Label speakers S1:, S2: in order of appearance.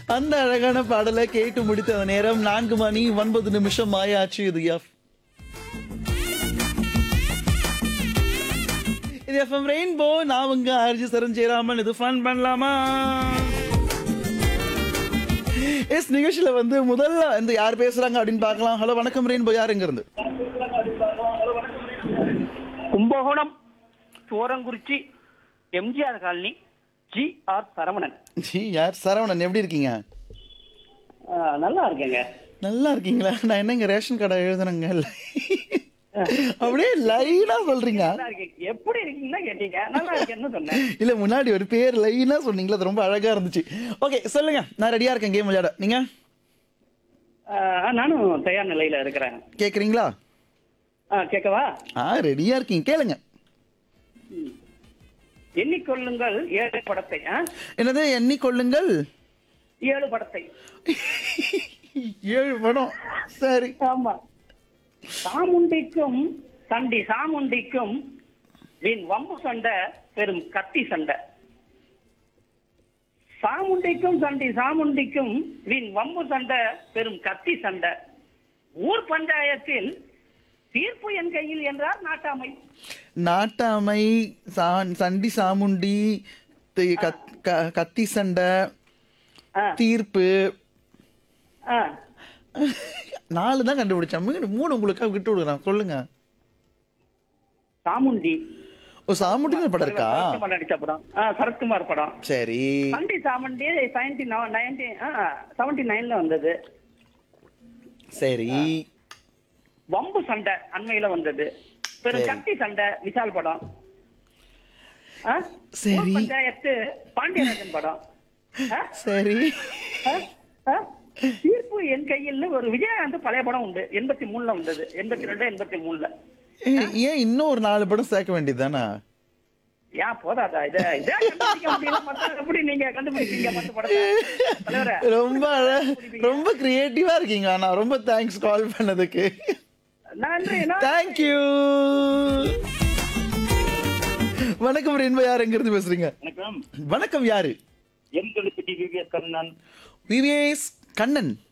S1: அந்த அழகான பாடலை கேட்டு முடித்த நேரம் நான்கு மணி ஒன்பது நிமிஷம் ஆயாச்சு இது எஃப் இது எஃப்எம் ரெயின்போ நான் உங்க ஆர்ஜி சரண் ஜெயராமன் இது ஃபன் பண்ணலாமா எஸ் நிகழ்ச்சியில வந்து முதல்ல இந்த யார் பேசுறாங்க அப்படின்னு பார்க்கலாம் ஹலோ வணக்கம் ரெயின்போ யாருங்க இருந்து
S2: Kumbakonam Sorangurichi MGR colony G R Saravanan
S1: ji யார் சரவணன் எப்படி இருக்கீங்க
S2: ஆ, நல்லா இருக்கேங்க
S1: நல்லா இருக்கீங்களா நான் என்னங்க ரேஷன் கடை எழுதுனங்க அப்படியே லைனா சொல்றீங்க
S2: நல்லா இருக்கேன் எப்படி இருக்கீங்களா கேட்டீங்க நல்லா இருக்கேன்னு சொன்னேன்
S1: இல்ல முன்னாடி ஒரு பேர் லைனா சொன்னீங்களா அது ரொம்ப அழகா இருந்துச்சு ஓகே சொல்லுங்க நான் ரெடியா இருக்கேன் கேம் விளையாட நீங்க
S2: ஆ, நானும் தயார் நிலையில இருக்கிறேன்
S1: கேக்குறீங்களா
S2: ஆ, கேட்கவா
S1: ஆ ரெடியா இருக்கீங்க கேளுங்க
S2: எண்ணிக்கொள்ளுங்கள் ஏழு படத்தை ஆ?
S1: என்னது எண்ணிக்கொள்ளுங்கள்
S2: ஏழு படத்தை
S1: ஏழு படம் சரி
S2: ஆமா சாமுண்டிக்கும் சண்டி சாமுண்டிக்கும் வீண் வம்பு சண்டை பெரும் கத்தி சண்டை சாமுண்டிக்கும் சண்டி சாமுண்டிக்கும் வீண் வம்பு சண்டை பெரும் கத்தி சண்டை ஊர் பஞ்சாயத்தில் தீர்ப்பு என் கையில் என்றார் நாட்டாமை
S1: நாட்டாமை சா- சண்டி சாமுண்டி தி- கத்- க- கத்தி சண்டை
S2: ஆ,
S1: தீர்ப்பு
S2: ஆ.
S1: நாலு தான் கண்டுபிடிச்சேன் மூணு மூணு உங்களுக்காக விட்டு விடுறேன் சொல்லுங்க
S2: சாமுண்டி
S1: ஓ சாமுண்டின்னு படம் இருக்கா
S2: சரத்குமார் நடிச்ச படம் ஆ, சரத்குமார் படம்
S1: சரி
S2: Chandi Chamundi ninety ninety seventy நைன்ல வந்தது
S1: சரி
S2: வம்பு சண்டை அண்மையில வந்தது பெரும்
S1: சரி.
S2: கத்தி சண்டை விஷால் படம் ஆ?
S1: சரி.
S2: ஊர் பஞ்சாயத்து பாண்டியராஜன் படம் ஆ?
S1: சரி
S2: ஆ? ஆ? தீர்ப்பு என் கையில் ஒரு விஜயகாந்த் பழைய படம் உண்டு எண்பத்தி மூணுல வந்தது எண்பத்தி ரெண்டு எண்பத்தி மூணுல
S1: ஏ- ஏன் இன்னும் ஒரு நாலு படம் சேர்க்க வேண்டியதுதானா
S2: ஏன் போதாதா இத இதை கண்டுபிடிக்க முடியல மத்த எப்படி நீங்க கண்டுபிடிச்சீங்க மத்த படத்தை தலைவரே
S1: ரொம்ப அழ- ரொம்ப கிரியேட்டிவா இருக்கீங்க ஆனா ரொம்ப தேங்க்ஸ் கால் பண்ணதுக்கு
S2: நன்றி நன்றி.
S1: தேங்க்யூ வணக்கம் ரென்பா யார் எங்க இருந்து பேசுறீங்க
S2: வணக்கம்
S1: வணக்கம் யாரு
S2: M Thozhirpatti VVS Kannan
S1: VVS Kannan